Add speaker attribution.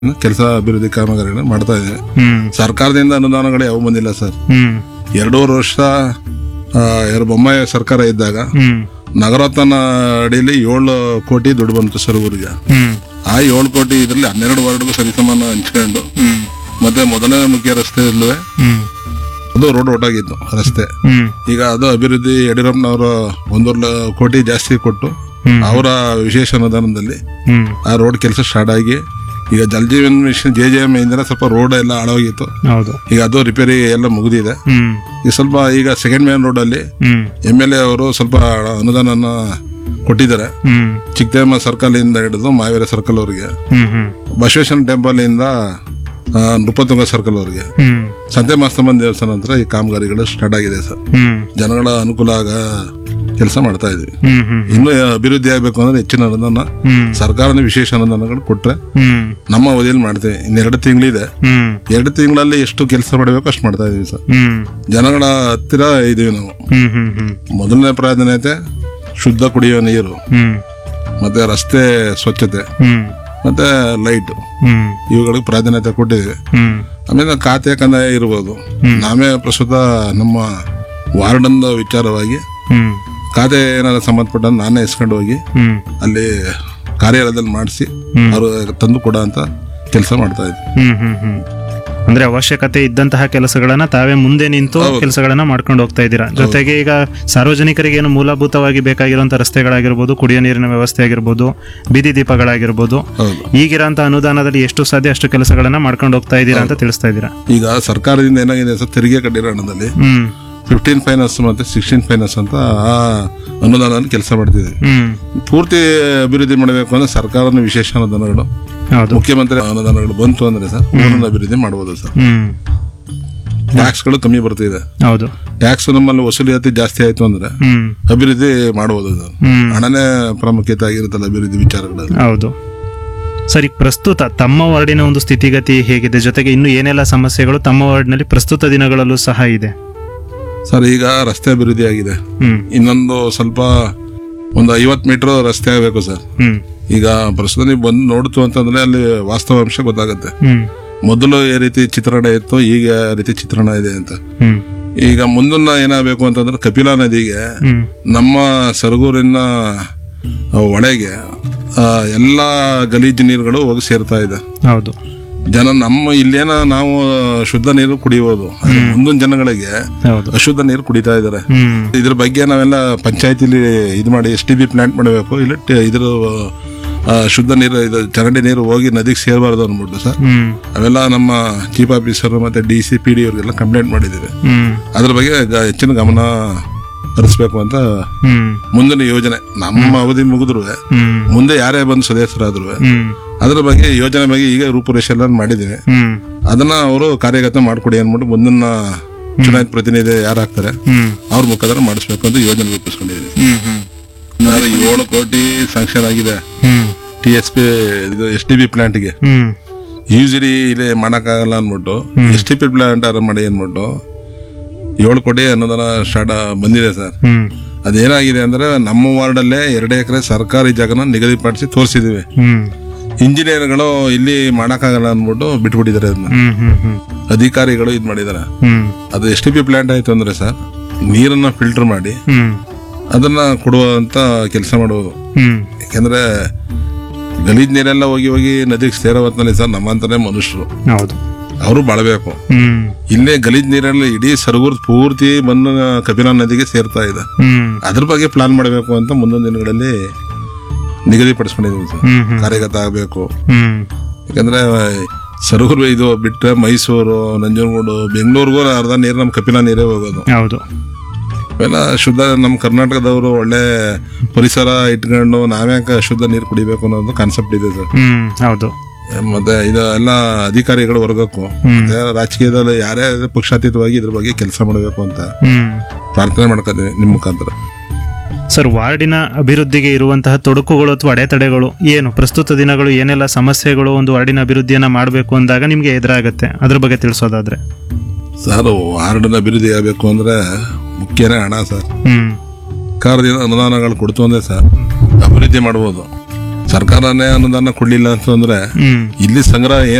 Speaker 1: ಕೆಲಸ ಅಭಿವೃದ್ಧಿ ಕಾಮಗಾರಿಗಳನ್ನ ಮಾಡ್ತಾ ಇದ್ದೇವೆ
Speaker 2: ಹ್ಮ್
Speaker 1: ಸರ್ಕಾರದಿಂದ ಅನುದಾನಗಳು ಯಾವ ಬಂದಿಲ್ಲ ಸರ್
Speaker 2: ಹ್ಮ್
Speaker 1: ಎರಡೂವರೆ ವರ್ಷ ಆ, ಎರಡು ಬೊಮ್ಮಾಯಿ ಸರ್ಕಾರ ಇದ್ದಾಗ
Speaker 2: ಹ್ಮ್
Speaker 1: ನಗರೋತ್ಥಾನ ಅಡಿಯಲ್ಲಿ ಏಳು ಕೋಟಿ ದುಡ್ಡು ಬಂತು ಸರ್ ಊರಿಗೆ
Speaker 2: ಹ್ಮ್
Speaker 1: ಆ ಏಳು ಕೋಟಿ ಇದರಲ್ಲಿ ಹನ್ನೆರಡು ವಾರ್ಡ್ಗೂ ಸರಿಸಮಾನ ಹಂಚ್ಕೊಂಡು
Speaker 2: ಹ್ಮ್
Speaker 1: ಮತ್ತೆ ಮೊದಲನೇ ಮುಖ್ಯ ರಸ್ತೆ ಇಲ್ಲವೇ
Speaker 2: ಹ್ಮ್
Speaker 1: ಅದು ರೋಡ್ ಒಟ್ಟಾಗಿತ್ತು ರಸ್ತೆ
Speaker 2: ಹ್ಮ್
Speaker 1: ಈಗ ಅದು ಅಭಿವೃದ್ಧಿ ಯಡಿಯೂರಪ್ಪನವರು ಒಂದೂವರೆ ಲ- ಕೋಟಿ ಜಾಸ್ತಿ ಕೊಟ್ಟು
Speaker 2: ಹ್ಮ್.
Speaker 1: ಅವರ ವಿಶೇಷ ಅನುದಾನದಲ್ಲಿ
Speaker 2: ಹ್ಮ್
Speaker 1: ಆ ರೋಡ್ ಕೆಲಸ ಸ್ಟಾರ್ಟ್ ಆಗಿ ಈಗ Jal Jeevan mission J J M ಇಂದ ಸ್ವಲ್ಪ ರೋಡ್ ಎಲ್ಲ ಹಾಳಾಗಿತ್ತು
Speaker 2: ಹೌದು
Speaker 1: ಈಗ ಅದು ರಿಪೇರಿ ಎಲ್ಲ ಮುಗಿದಿದೆ
Speaker 2: ಹ್ಮ್
Speaker 1: ಈಗ ಸ್ವಲ್ಪ ಈಗ ಸೆಕೆಂಡ್ ಮೇನ್ ರೋಡ್ ಅಲ್ಲಿ
Speaker 2: ಹ್ಮ್
Speaker 1: ಎಮ್ ಎಲ್ ಎ ಅವರು ಸ್ವಲ್ಪ ಅನುದಾನನ ಕೊಟ್ಟಿದ್ದಾರೆ
Speaker 2: ಹ್ಮ್
Speaker 1: ಚಿಕ್ಕದೇಮ ಸರ್ಕಲ್ ಇಂದ ಹಿಡಿದು ಮಾವೇರಿ ಸರ್ಕಲ್ ಅವರಿಗೆ
Speaker 2: ಹ್ಮ್ ಹ್ಮ್
Speaker 1: ಬಸವೇಶ್ವರ ಟೆಂಪಲ್ ಇಂದ ಆ, ನೃಪತುಂಗ ಸರ್ಕಲ್ ಅವರಿಗೆ
Speaker 2: ಹ್ಮ್
Speaker 1: ಸಂತೆ ಮಾಸ್ತಮ್ಮನ ದೇವಸ್ಥಾನ ಹತ್ರ ಈ ಕಾಮಗಾರಿಗಳು ಸ್ಟಾರ್ಟ್ ಆಗಿದೆ ಸರ್
Speaker 2: ಹ್ಮ್
Speaker 1: ಜನಗಳ ಅನುಕೂಲ ಆಗ ಕೆಲಸ ಮಾಡ್ತಾ ಇದೀವಿ
Speaker 2: ಹ್ಮ್ ಹ್ಮ್
Speaker 1: ಇನ್ನು ಅಭಿವೃದ್ಧಿ ಆಗ್ಬೇಕು ಅಂದ್ರೆ ಹೆಚ್ಚಿನ ಅನುದಾನ
Speaker 2: ಹ್ಮ್
Speaker 1: ಸರ್ಕಾರದ ವಿಶೇಷ ಅನುದಾನಗಳು ಕೊಟ್ರೆ
Speaker 2: ಹ್ಮ್
Speaker 1: ನಮ್ಮ ಅವಧಿಯಲ್ಲಿ ಮಾಡ್ತೇವೆ ಇನ್ನೆರಡು ತಿಂಗಳಿದೆ
Speaker 2: ಹ್ಮ್
Speaker 1: ಎರಡು ತಿಂಗಳಲ್ಲಿ ಎಷ್ಟು ಕೆಲಸ ಮಾಡಬೇಕು ಅಷ್ಟು ಮಾಡ್ತಾ ಇದೀವಿ ಸರ್
Speaker 2: ಹ್ಮ್
Speaker 1: ಜನಗಳ ಹತ್ತಿರ ಇದೀವಿ ನಾವು
Speaker 2: ಹ್ಮ್ ಹ್ಮ್ ಹ್ಮ್
Speaker 1: ಮೊದಲನೇ ಪ್ರಾಧಾನ್ಯತೆ ಶುದ್ಧ ಕುಡಿಯುವ ನೀರು
Speaker 2: ಹ್ಮ್
Speaker 1: ಮತ್ತೆ ರಸ್ತೆ ಸ್ವಚ್ಛತೆ
Speaker 2: ಹ್ಮ್
Speaker 1: ಮತ್ತೆ ಲೈಟ್
Speaker 2: ಹ್ಮ್
Speaker 1: ಇವುಗಳಿಗೆ ಪ್ರಾಧಾನ್ಯತೆ ಕೊಟ್ಟಿದ್ದೀವಿ
Speaker 2: ಹ್ಮ್
Speaker 1: ಆಮೇಲೆ ಖಾತೆ ಕಂದಾಯ ಇರ್ಬೋದು ನಾವೇ ಪ್ರಸ್ತುತ ನಮ್ಮ ವಾರ್ಡಂದ ವಿಚಾರವಾಗಿ
Speaker 2: ಹ್ಮ್
Speaker 1: ಖಾತೆ ಏನಾದ್ರು ಸಂಬಂಧಪಟ್ಟ ನಾನೇ ಇಸ್ಕೊಂಡು ಹೋಗಿ
Speaker 2: ಹ್ಮ್
Speaker 1: ಅಲ್ಲಿ ಕಾರ್ಯಾಲಯದಲ್ಲಿ ಮಾಡಿಸಿ ಅವರು ತಂದು ಕೊಡ ಅಂತ ಕೆಲಸ ಮಾಡ್ತಾ ಇದ್ವಿ
Speaker 2: ಹ್ಮ್ ಹ್ಮ್ ಹ್ಮ್ ಅಂದ್ರೆ ಅವಶ್ಯಕತೆ ಇದ್ದಂತಹ ಕೆಲಸಗಳನ್ನ ತಾವೇ ಮುಂದೆ ನಿಂತು ಕೆಲಸಗಳನ್ನ ಮಾಡ್ಕೊಂಡು ಹೋಗ್ತಾ ಇದ್ದೀರಾ ಜೊತೆಗೆ ಈಗ ಸಾರ್ವಜನಿಕರಿಗೆ ಏನು ಮೂಲಭೂತವಾಗಿ ಬೇಕಾಗಿರುವಂತಹ ರಸ್ತೆಗಳಾಗಿರ್ಬೋದು ಕುಡಿಯೋ ನೀರಿನ ವ್ಯವಸ್ಥೆ ಆಗಿರ್ಬೋದು ಬೀದಿ ದೀಪಗಳಾಗಿರ್ಬೋದು
Speaker 1: ಹೌದು
Speaker 2: ಈಗಿರೋಂಥ ಅನುದಾನದಲ್ಲಿ ಎಷ್ಟು ಸಾಧ್ಯ ಅಷ್ಟು ಕೆಲಸಗಳನ್ನ ಮಾಡ್ಕೊಂಡು ಹೋಗ್ತಾ ಇದ್ದೀರಾ ಅಂತ ತಿಳಿಸ್ತಾ ಇದ್ದೀರಾ
Speaker 1: ಈಗ ಸರ್ಕಾರದಿಂದ ಏನಾಗಿದೆ ಸರ್ ತೆರಿಗೆ ಕಟ್ಟಿರೋ ಹಣದಲ್ಲಿ
Speaker 2: ಹ್ಮ್
Speaker 1: ಫಿಫ್ಟೀನ್ ಫೈನಾನ್ಸ್ ಮತ್ತೆ ಸಿಕ್ಸ್ಟೀನ್ ಫೈನಾನ್ಸ್ ಅಂತ ಆ ಅನುದಾನ ಕೆಲಸ ಮಾಡ್ತಿದ್ದೀವಿ
Speaker 2: ಹ್ಮ್
Speaker 1: ಪೂರ್ತಿ ಅಭಿವೃದ್ಧಿ ಮಾಡಬೇಕು ಅಂದ್ರೆ ಸರ್ಕಾರದ ವಿಶೇಷ ಅನುದಾನಗಳು
Speaker 2: ಹೌದು
Speaker 1: ಮುಖ್ಯಮಂತ್ರಿ ಅನುದಾನಗಳು ಬಂತು ಅಂದ್ರೆ ಸರ್ ಊರನ್ನ ಅಭಿವೃದ್ಧಿ ಮಾಡಬಹುದು ಸರ್
Speaker 2: ಹ್ಮ್
Speaker 1: ಟ್ಯಾಕ್ಸ್ಗಳು ಕಮ್ಮಿ ಬರ್ತಿದೆ
Speaker 2: ಹೌದು
Speaker 1: ಟ್ಯಾಕ್ಸ್ ನಮ್ಮಲ್ಲಿ ವಸೂಲಿಯಾತಿ ಜಾಸ್ತಿ ಆಯ್ತು ಅಂದ್ರೆ
Speaker 2: ಹ್ಮ್
Speaker 1: ಅಭಿವೃದ್ಧಿ ಮಾಡಬಹುದು ಸರ್
Speaker 2: ಹ್ಮ್
Speaker 1: ಹಣನೇ ಪ್ರಾಮುಖ್ಯತೆ ಆಗಿರುತ್ತಲ್ಲ ಅಭಿವೃದ್ಧಿ ವಿಚಾರಗಳಲ್ಲಿ
Speaker 2: ಹೌದು ಸರಿ ಪ್ರಸ್ತುತ ತಮ್ಮ ವಾರ್ಡಿನ ಒಂದು ಸ್ಥಿತಿಗತಿ ಹೇಗಿದೆ ಜೊತೆಗೆ ಇನ್ನು ಏನೆಲ್ಲ ಸಮಸ್ಯೆಗಳು ತಮ್ಮ ವಾರ್ಡ್ನಲ್ಲಿ ಪ್ರಸ್ತುತ ದಿನಗಳಲ್ಲೂ ಸಹ ಇದೆ
Speaker 1: ಸರ್ ಈಗ ರಸ್ತೆ ಅಭಿವೃದ್ಧಿ ಆಗಿದೆ
Speaker 2: ಹ್ಮ್
Speaker 1: ಇನ್ನೊಂದು ಸ್ವಲ್ಪ ಒಂದು ಐವತ್ತು ಮೀಟರ್ ರಸ್ತೆ ಆಗಬೇಕು ಸರ್
Speaker 2: ಹ್ಮ್
Speaker 1: ಈಗ ಪ್ರಸ್ತುತ ನೀವು ಬಂದು ನೋಡ್ತು ಅಂತಂದ್ರೆ ಅಲ್ಲಿ ವಾಸ್ತವಾಂಶ ಗೊತ್ತಾಗುತ್ತೆ
Speaker 2: ಹ್ಮ್
Speaker 1: ಮೊದಲು ಈ ರೀತಿ ಚಿತ್ರಣ ಇತ್ತು ಈಗ ಆ ರೀತಿ ಚಿತ್ರಣ ಇದೆ ಅಂತ
Speaker 2: ಹ್ಮ್
Speaker 1: ಈಗ ಮುಂದನ್ನ ಏನಾಗಬೇಕು ಅಂತಂದ್ರೆ ಕಪಿಲಾ ನದಿಗೆ
Speaker 2: ಹ್ಮ್
Speaker 1: ನಮ್ಮ ಸರಗೂರಿನ ಒಳಗೆ ಆ, ಎಲ್ಲಾ ಗಲೀಜು ನೀರುಗಳು ಹೋಗಿ ಸೇರ್ತಾ ಇದೆ
Speaker 2: ಹೌದು
Speaker 1: ಜನ ನಮ್ಮ ಇಲ್ಲೇನ ನಾವು ಶುದ್ಧ ನೀರು ಕುಡಿಯೋದು ಆದ್ರೆ ಮುಂದಿನ ಜನಗಳಿಗೆ
Speaker 2: ಹೌದು
Speaker 1: ಅಶುದ್ಧ ನೀರು ಕುಡಿತಾ ಇದ್ದಾರೆ
Speaker 2: ಹ್ಮ್
Speaker 1: ಇದ್ರ ಬಗ್ಗೆ ನಾವೆಲ್ಲ ಪಂಚಾಯತಿಲಿ ಇದು ಮಾಡಿ ಎಸ್ ಟಿ ಬಿ ಪ್ಲಾಂಟ್ ಮಾಡಬೇಕು ಇಲ್ಲ ಟ- ಇದ್ರ ಆ, ಶುದ್ಧ ನೀರು ಇದು ಚರಂಡಿ ನೀರು ಹೋಗಿ ನದಿಗೆ ಸೇರಬಾರ್ದು ಅಂದ್ಬಿಟ್ಟು ಸರ್
Speaker 2: ಹ್ಮ್
Speaker 1: ಅವೆಲ್ಲ ನಮ್ಮ ಚೀಫ್ ಆಫೀಸರ್ ಮತ್ತೆ ಡಿ ಸಿ ಪಿ ಡಿ ಅವ್ರಿಗೆಲ್ಲ ಕಂಪ್ಲೇಂಟ್ ಮಾಡಿದ್ದೀವಿ
Speaker 2: ಹ್ಮ್
Speaker 1: ಅದ್ರ ಬಗ್ಗೆ ಗ- ಹೆಚ್ಚಿನ ಗಮನ ಹರಿಸ್ಬೇಕು ಅಂತ
Speaker 2: ಹ್ಮ್
Speaker 1: ಮುಂದಿನ ಯೋಜನೆ ನಮ್ಮ ಅವಧಿ ಮುಗಿದ್ರು
Speaker 2: ಹ್ಮ್
Speaker 1: ಮುಂದೆ ಯಾರೇ ಬಂದು ಸದಸ್ಯರಾದ್ರು
Speaker 2: ಹ್ಮ್
Speaker 1: ಅದ್ರ ಬಗ್ಗೆ ಯೋಜನೆ ಬಗ್ಗೆ ಈಗ ರೂಪುರೇಷೆ ಎಲ್ಲ ಮಾಡಿದ್ದೀವಿ
Speaker 2: ಹ್ಮ್
Speaker 1: ಅದನ್ನ ಅವರು ಕಾರ್ಯಗತ ಮಾಡ್ಕೊಡಿ ಅಂದ್ಬಿಟ್ಟು ಮುಂದಿನ ಚುನಾಯಿತ ಪ್ರತಿನಿಧಿ ಯಾರಾಗ್ತಾರೆ
Speaker 2: ಹ್ಮ್
Speaker 1: ಅವ್ರ ಮುಖಾಂತರ ಮಾಡಿಸ್ಬೇಕು ಅಂತ ಯೋಜನೆ ರೂಪಿಸ್ಕೊಂಡಿದ್ದೀವಿ
Speaker 2: ಹ್ಮ್ ಹ್ಮ್
Speaker 1: ಸುಮಾರು ಏಳು ಕೋಟಿ ಸ್ಯಾಂಕ್ಷನ್ ಆಗಿದೆ
Speaker 2: ಹ್ಮ್
Speaker 1: ಟಿ ಎಸ್ ಪಿ ಇದು ಎಸ್ ಟಿ ಬಿ ಪ್ಲಾಂಟ್ಗೆ
Speaker 2: ಹ್ಮ್
Speaker 1: ಯೂಸಲಿ ಇಲ್ಲಿ ಮಾಡಕ್ಕಾಗಲ್ಲ ಅಂದ್ಬಿಟ್ಟು ಎಸ್ ಟಿ ಪಿ ಪ್ಲಾಂಟ್ ಆರ ಮಾಡಿ ಅಂದ್ಬಿಟ್ಟು ಏಳು ಕೋಟಿ ಅನುದಾನ ಸ್ಟಾರ್ಟ್ ಬಂದಿದೆ ಸರ್
Speaker 2: ಹ್ಮ್
Speaker 1: ಅದೇನಾಗಿದೆ ಅಂದ್ರೆ ನಮ್ಮ ವಾರ್ಡಲ್ಲೇ ಎರಡು ಎಕರೆ ಸರ್ಕಾರಿ ಜಾಗನ ನಿಗದಿಪಡಿಸಿ ತೋರಿಸಿದೀವಿ
Speaker 2: ಹ್ಮ್
Speaker 1: ಇಂಜಿನಿಯರ್ಗಳು ಇಲ್ಲಿ ಮಾಡಕ್ಕಾಗಲ್ಲ ಅಂದ್ಬಿಟ್ಟು ಬಿಟ್ಬಿಟ್ಟಿದ್ದಾರೆ ಅದನ್ನ
Speaker 2: ಹ್ಮ್ ಹ್ಮ್ ಹ್ಮ್
Speaker 1: ಅಧಿಕಾರಿಗಳು ಇದು ಮಾಡಿದ್ದಾರೆ
Speaker 2: ಹ್ಮ್
Speaker 1: ಅದು ಎಸ್ ಟಿ ಪಿ ಪ್ಲಾಂಟ್ ಆಯ್ತು ಅಂದ್ರೆ ಸರ್ ನೀರನ್ನ ಫಿಲ್ಟರ್ ಮಾಡಿ
Speaker 2: ಹ್ಮ್
Speaker 1: ಅದನ್ನ ಕೊಡುವಂತ ಕೆಲಸ ಮಾಡುವುದು
Speaker 2: ಹ್ಮ್
Speaker 1: ಯಾಕೆಂದ್ರೆ ಗಲೀಜ್ ನೀರೆಲ್ಲ ಹೋಗಿ ಹೋಗಿ ನದಿಗೆ ಸೇರೋ ಹೊತ್ನಲ್ಲಿ ಸರ್ ನಮ್ಮಂತಾನೆ ಮನುಷ್ಯರು
Speaker 2: ಹೌದು
Speaker 1: ಅವರು ಬಾಳ್ಬೇಕು
Speaker 2: ಹ್ಮ್
Speaker 1: ಇಲ್ಲೇ ಗಲೀಜ್ ನೀರಲ್ಲಿ ಇಡೀ ಸರಗೂರ್ ಪೂರ್ತಿ ಬಂದು ಕಪಿಲಾ ನದಿಗೆ ಸೇರ್ತಾ ಇದೆ
Speaker 2: ಹ್ಮ್
Speaker 1: ಅದ್ರ ಬಗ್ಗೆ ಪ್ಲಾನ್ ಮಾಡಬೇಕು ಅಂತ ಮುಂದಿನ ದಿನಗಳಲ್ಲಿ ನಿಗದಿಪಡಿಸ್ಕೊಂಡಿದ್ದೀವಿ ಸರ್
Speaker 2: ಹ್ಮ್ ಹ್ಮ್
Speaker 1: ಕಾರ್ಯಗತ ಆಗಬೇಕು
Speaker 2: ಹ್ಮ್
Speaker 1: ಯಾಕಂದ್ರೆ ಸರಗೂರು ಇದು ಬಿಟ್ಟರೆ ಮೈಸೂರು ನಂಜನಗೂಡು ಬೆಂಗಳೂರಿಗೂ ಅರ್ಧ ನೀರು ನಮ್ಮ ಕಪಿಲಾ ನೀರೇ ಹೋಗೋದು
Speaker 2: ಹೌದು
Speaker 1: ಇವೆಲ್ಲ ಶುದ್ಧ ನಮ್ಮ ಕರ್ನಾಟಕದವರು ಒಳ್ಳೆ ಪರಿಸರ ಇಟ್ಕೊಂಡು ನಾವ್ಯಾಕೆ ಶುದ್ಧ ನೀರು ಕುಡಿಬೇಕು ಅನ್ನೋದು ಕಾನ್ಸೆಪ್ಟ್ ಇದೆ ಸರ್
Speaker 2: ಹ್ಮ್ ಹೌದು
Speaker 1: ಮತ್ತೆ ಇದು ಎಲ್ಲ ಅಧಿಕಾರಿಗಳು ವರ್ಗಕ್ಕೂ ಮತ್ತೆ ರಾಜಕೀಯದಲ್ಲಿ ಯಾರೇ ಪಕ್ಷಾತೀತವಾಗಿ ಇದ್ರ ಬಗ್ಗೆ ಕೆಲಸ ಮಾಡಬೇಕು ಅಂತ
Speaker 2: ಹ್ಮ್
Speaker 1: ಪ್ರಾರ್ಥನೆ ಮಾಡ್ಕೊತೀವಿ ನಿಮ್ಮ ಮುಖಾಂತರ
Speaker 2: ಸರ್ ವಾರ್ಡಿನ ಅಭಿವೃದ್ಧಿಗೆ ಇರುವಂತಹ ತೊಡಕುಗಳು ಅಥವಾ ಅಡೆತಡೆಗಳು ಏನು ಪ್ರಸ್ತುತ ದಿನಗಳು ಏನೆಲ್ಲ ಸಮಸ್ಯೆಗಳು ಒಂದು ವಾರ್ಡಿನ ಅಭಿವೃದ್ಧಿಯನ್ನ ಮಾಡಬೇಕು ಅಂದಾಗ ನಿಮ್ಗೆ ಎದುರಾಗತ್ತೆ ಅದ್ರ ಬಗ್ಗೆ ತಿಳಿಸೋದಾದ್ರೆ
Speaker 1: ಸರ್ ವಾರ್ಡನ ಅಭಿವೃದ್ಧಿ ಆಗಬೇಕು ಅಂದ್ರೆ ಮುಖ್ಯನೇ ಹಣ ಸರ್
Speaker 2: ಹ್ಮ್
Speaker 1: ಸರ್ಕಾರದಿಂದ ಅನುದಾನಗಳು ಕೊಡ್ತು ಅಂದ್ರೆ ಸರ್ ಅಭಿವೃದ್ಧಿ ಮಾಡ್ಬೋದು ಸರ್ಕಾರನೇ ಅನುದಾನ ಕೊಡ್ಲಿಲ್ಲ ಅಂತಂದ್ರೆ
Speaker 2: ಹ್ಮ್
Speaker 1: ಇಲ್ಲಿ ಸಂಗ್ರಹ